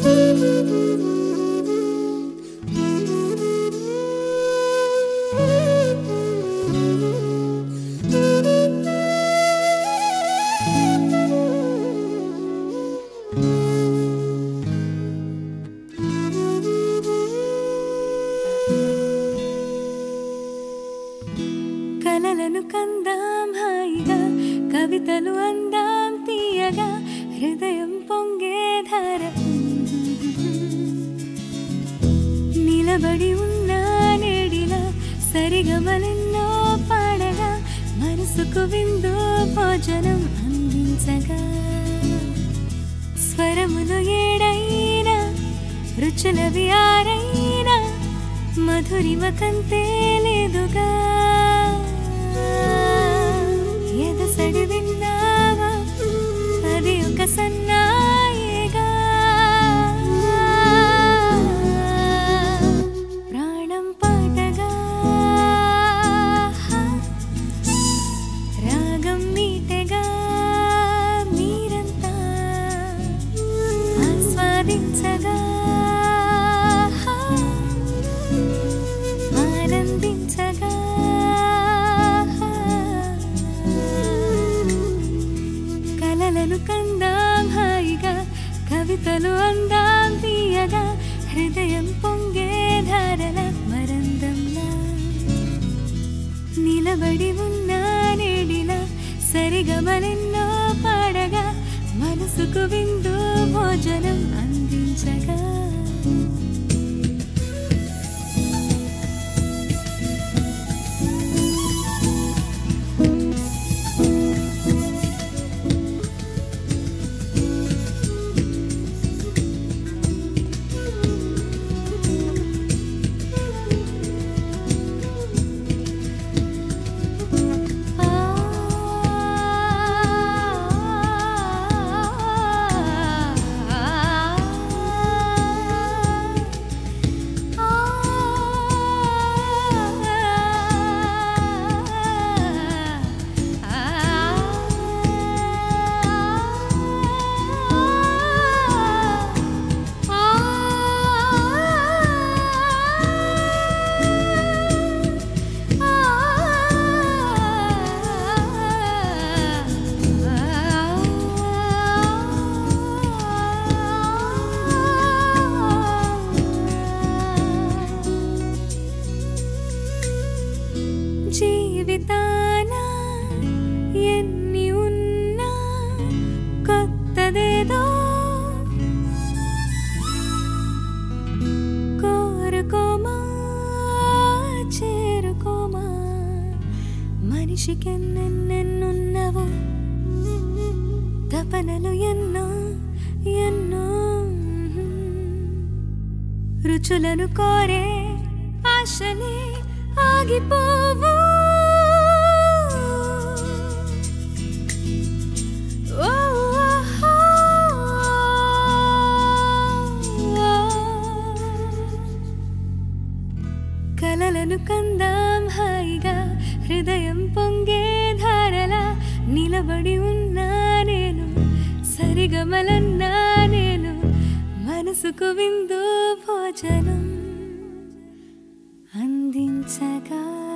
కలలను కందాం హాయిగా కవితలు అందాం తీయగా హృదయం పొంగే ధార నిలబడి ఉన్న నేడిలా సరిగమలెన్నో పాడగా మనసుకు విందు భోజనం అందించగా స్వరములు ఏడైనా రుచులవి ఆరైనా మధురిమ కంతే లేదుగా ఎదసడి విన్నావా అది ఒక సన్నాయిగా ప్రాణం పాటగా రాగం మీటగా మీరంతా ఆస్వాదించగా ఆనందించగా కలలను కందాం హాయిగా కవితలు అందాం తీయగా హృదయం పొంగే ధారల మరందంలా నిలబడి ఉన్న నేడిలా సరిగమలెన్నో పాడగా మనసుకు విందు భోజనం అందించగా జీవితాన ఎన్ని ఉన్నా కొత్తదేదో కోరుకోమా చేరుకోమా మనిషికి ఎన్నెన్నెన్నున్నవో తపనలు ఎన్నో ఎన్నో రుచులను కోరే ఆశలే ఆగిపోవు ఓ, ఓ, కలలను కందాం హాయిగా హృదయం పొంగే ధారల నిలబడి ఉన్నా నేను సరిగమలన్నా నేను మనసుకు విందు భోజనం అందించగా